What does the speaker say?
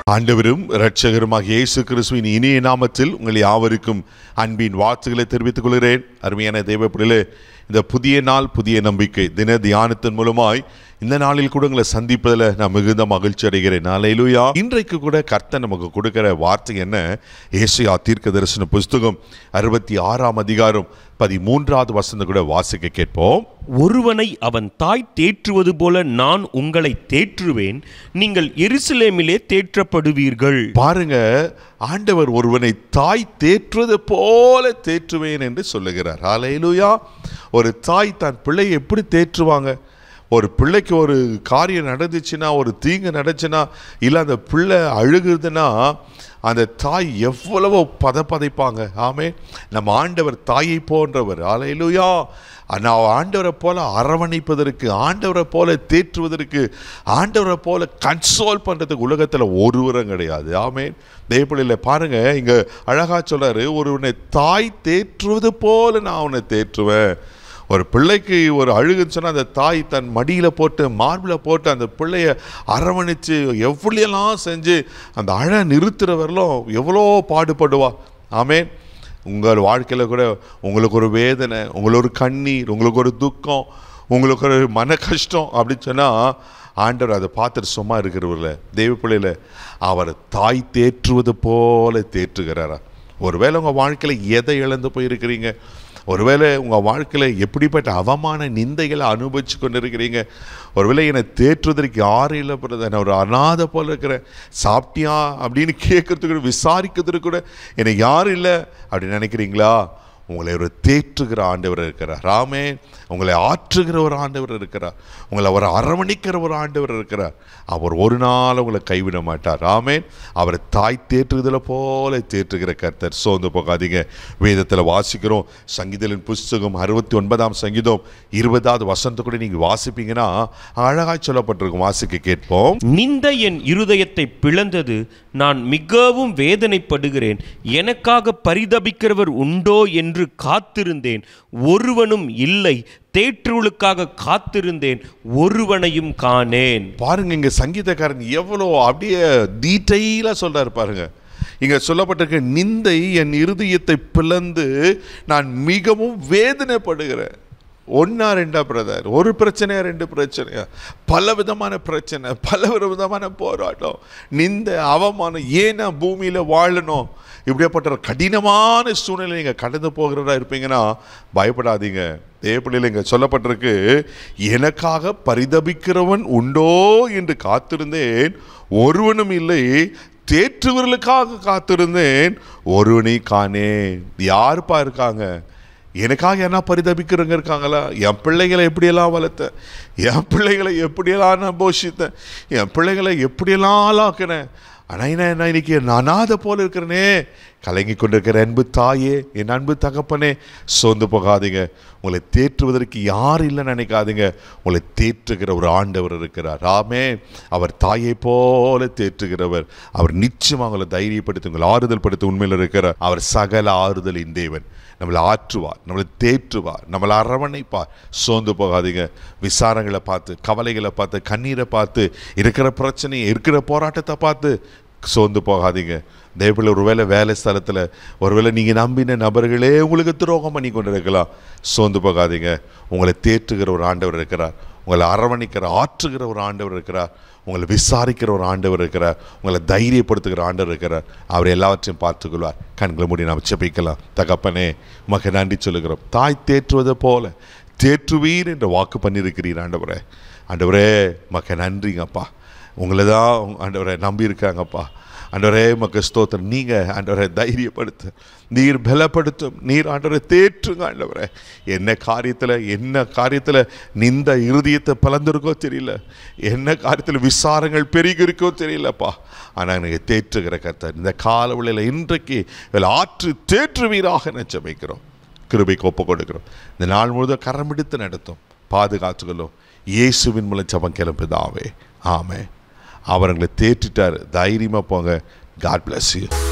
ஆண்டவரும் இரட்சகருமாக இயேசு கிறிஸ்துவின் இனிய நாமத்தில் உங்கள் யாவருக்கும் அன்பின் வாழ்த்துக்களை தெரிவித்துக் கொள்கிறேன் அருமையான தேவப்பிள்ளைகளே இந்த புதிய நாள் புதிய நம்பிக்கை தின தியானத்தின் மூலமாய் இந்த நாளில் கூட உங்களை சந்திப்பதில் நான் மிகுந்த மகிழ்ச்சி அடைகிறேன் நாளையிலுயா இன்றைக்கு கூட கர்த்தர் நமக்கு கொடுக்கிற வார்த்தை என்ன ஏசியா தீர்க்க தரிசன புஸ்தகம் அறுபத்தி ஆறாம் அதிகாரம் பதிமூன்றாவது வசந்த கூட வாசிக்க கேட்போம் ஒருவனை அவன் தாய் தேற்றுவது போல நான் உங்களை தேற்றுவேன் நீங்கள் எருசலேமிலே தேற்றப்படுவீர்கள் பாருங்க ஆண்டவர் ஒருவனை தாய் தேற்றுவது போல தேற்றுவேன் என்று சொல்லுகிறார் ஹalleluya ஒரு தாய் தன் பிள்ளையை எப்படி தேற்றுவாங்க ஒரு பிள்ளைக்கு ஒரு காரியம் நடந்துச்சுன்னா ஒரு தீங்கு நடந்துச்சுன்னா இல்லை அந்த பிள்ளை அழுகுதுன்னா அந்த தாய் எவ்வளவோ பதப்பதைப்பாங்க ஆமே நம்ம ஆண்டவர் தாயை போன்றவர் ஹalleluya நான் ஆண்டவரை போல அரவணைப்பதற்கு ஆண்டவரை போல தேற்றுவதற்கு ஆண்டவரை போல கன்சோல் பண்ணுறதுக்கு உலகத்தில் ஒருவரும் கிடையாது ஆமே தேவப்பிள்ளையில் பாருங்க இங்கே அழகா சொல்றாரு ஒருவனை தாய் தேற்றுவது போல நான் அவனை தேற்றுவேன் ஒரு பிள்ளைக்கு ஒரு அழுகுன்னு சொன்னால் அந்த தாய் தன் மடியில் போட்டு மார்பில் போட்டு அந்த பிள்ளைய அரவணைச்சு எவ்வளோலாம் செஞ்சு அந்த அழ நிறுத்துற வரலும் எவ்வளோ பாடுபடுவா ஆமேன் உங்கள் வாழ்க்கையில் கூட உங்களுக்கு ஒரு வேதனை உங்களுக்கு ஒரு கண்ணீர் உங்களுக்கு ஒரு துக்கம் உங்களுக்கு ஒரு மன கஷ்டம் அப்படின்னு சொன்னால் ஆண்டவர் அதை பார்த்துட்டு சும்மா இருக்கிறவரில் தெய்வ பிள்ளையில் அவர் தாய் தேற்றுவது போல தேற்றுகிறாரா ஒருவேளை உங்கள் வாழ்க்கையில் எதை இழந்து போயிருக்கிறீங்க ஒருவேளை உங்கள் வாழ்க்கையில் எப்படிப்பட்ட அவமான நிந்தைகளை அனுபவிச்சு கொண்டு இருக்கிறீங்க ஒருவேளை என்னை தேற்றுவதற்கு யாரும் இல்லை பிரதர் நான் ஒரு அனாதை போல இருக்கிறேன் சாப்பிட்டியா அப்படின்னு கேட்கறதுக்கு கூட விசாரிக்கிறதுக்கு கூட எனக்கு யாரும் இல்லை அப்படின்னு நினைக்கிறீங்களா உங்களை ஒரு தேற்றுகிற ஆண்டவர் இருக்கிறார் ராமே உங்களை ஆற்றுகிற ஒரு ஆண்டவர் இருக்கிறார் உங்களை அவர் அரவணைக்கிற ஒரு ஆண்டவர் இருக்கிறார் அவர் ஒரு நாள் உங்களை கைவிட மாட்டார் ராமேன் அவர் தாய் தேற்றுதல போல தேற்றுகிற கர்த்தர் சோர்ந்து போகாதீங்க வேதத்தில் வாசிக்கிறோம் சங்கீதலின் புஸ்தகம் அறுபத்தி ஒன்பதாம் சங்கீதம் இருபதாவது வசனத்தை கூட நீங்கள் வாசிப்பீங்கன்னா அழகாய் சொல்லப்பட்டிருக்கும் வாசிக்க கேட்போம் நிந்தை என் இருதயத்தை பிளந்தது நான் மிகவும் வேதனைப்படுகிறேன் எனக்காக பரிதபிக்கிறவர் உண்டோ என்று காத்திருந்தேன் ஒருவனும் இல்லை தேற்றுகளுக்காக காத்திருந்தேன் ஒருவனையும் காணேன் பாருங்க இங்க சங்கீதக்காரன் எவ்வளோ அப்படியே டீட்டெயிலாக சொல்றாரு பாருங்க இங்க சொல்லப்பட்டிருக்க நிந்தை என் இருதயத்தை பிளந்து நான் மிகவும் வேதனைப்படுகிறேன் ஒன்றா ரெண்டா பிரதர் ஒரு பிரச்சனையா ரெண்டு பிரச்சனையா பல விதமான பிரச்சனை பல விதமான போராட்டம் நிந்த அவமானம் ஏன்னா பூமியில் வாழணும் இப்படியாப்பட்ட ஒரு கடினமான சூழ்நிலை நீங்கள் கடந்து போகிறதா இருப்பீங்கன்னா பயப்படாதீங்க தேவப்பிள்ளையில் இங்கே சொல்லப்பட்டிருக்கு எனக்காக பரிதபிக்கிறவன் உண்டோ என்று காத்திருந்தேன் ஒருவனும் இல்லை தேற்றுவர்களுக்காக காத்திருந்தேன் ஒருவனை காணேன் யாருப்பா இருக்காங்க எனக்காக என்ன பரிதபிக்கிறவங்க இருக்காங்களா என் பிள்ளைகளை எப்படியெல்லாம் வளர்த்தேன் என் பிள்ளைகளை எப்படியெல்லாம் நான் போஷித்தேன் என் பிள்ளைகளை எப்படியெல்லாம் ஆளாக்கினேன் ஆனால் என்ன நான் இன்னைக்கு நானாத போல இருக்கிறனே கலங்கி கொண்டிருக்கிற அன்பு தாயே என் அன்பு தகப்பனே சோர்ந்து போகாதீங்க உங்களை தேற்றுவதற்கு யார் இல்லைன்னு நினைக்காதீங்க உங்களை தேற்றுகிற ஒரு ஆண்டவர் இருக்கிறார் ஆமே அவர் தாயை போல தேற்றுகிறவர் அவர் நிச்சயமாக உங்களை தைரியப்படுத்தி உங்களை ஆறுதல் படுத்த உண்மையில் இருக்கிறார் அவர் சகல ஆறுதலின் தேவன் நம்மளை ஆற்றுவார் நம்மளை தேற்றுவார் நம்மளை அரவணைப்பார் சோர்ந்து போகாதீங்க விசாரங்களை பார்த்து கவலைகளை பார்த்து கண்ணீரை பார்த்து இருக்கிற பிரச்சனையை இருக்கிற போராட்டத்தை பார்த்து சோர்ந்து போகாதீங்க தேவப்பிள்ளை ஒருவேளை வேலை ஸ்தலத்தில் ஒருவேளை நீங்கள் நம்பின நபர்களே உங்களுக்கு துரோகம் பண்ணி கொண்டு இருக்கலாம் சோர்ந்து போகாதீங்க உங்களை தேற்றுகிற ஒரு ஆண்டவர் இருக்கிறார் உங்களை அரவணைக்கிற ஆற்றுகிற ஒரு ஆண்டவர் இருக்கிறார் உங்களை விசாரிக்கிற ஒரு ஆண்டவர் இருக்கிறார் உங்களை தைரியப்படுத்துகிற ஆண்டவர் இருக்கிறார் அவர் எல்லாவற்றையும் பார்த்துக்கொள்வார் கண்களை மூடி நாம் செபிக்கலாம் தகப்பனே உமக்கு நன்றி சொல்லுகிறோம் தாய் தேற்றுவதை போல தேற்றுவீர் என்று வாக்கு பண்ணியிருக்கிறீர் ஆண்டவரே ஆண்டவரே மக்க நன்றிங்கப்பா உங்களை தான் ஆண்டவரை நம்பியிருக்காங்கப்பா ஆண்டவரே மக்க ஸ்தோத்திரம் நீங்கள் ஆண்டவரை தைரியப்படுத்த நீர் பலப்படுத்தும் நீர் ஆண்டவரை தேற்றுங்க ஆண்டவரே என்ன காரியத்தில் என்ன காரியத்தில் நிந்த இருதயத்தை பலந்திருக்கோ தெரியல என்ன காரியத்தில் விசாரங்கள் பெருகி இருக்கோ தெரியலப்பா ஆனால் எனக்கு தேற்றுகிற கர்த்தர் இந்த காலவழியில் இன்றைக்கு இதில் ஆற்று தேற்றுவீராக நிச்சயமைக்கிறோம் கிருபைக்கு ஒப்பு கொடுக்கிறோம் இந்த நாள் முழுவதும் கரம் பிடித்து நடத்தும் பாதுகாத்துக்கொள்ளும் இயேசுவின் மூலம் ஜபம் கிளம்புதாவே ஆமே அவர் எங்களை தேற்றிட்டார் தைரியமாக போங்க காட் bless you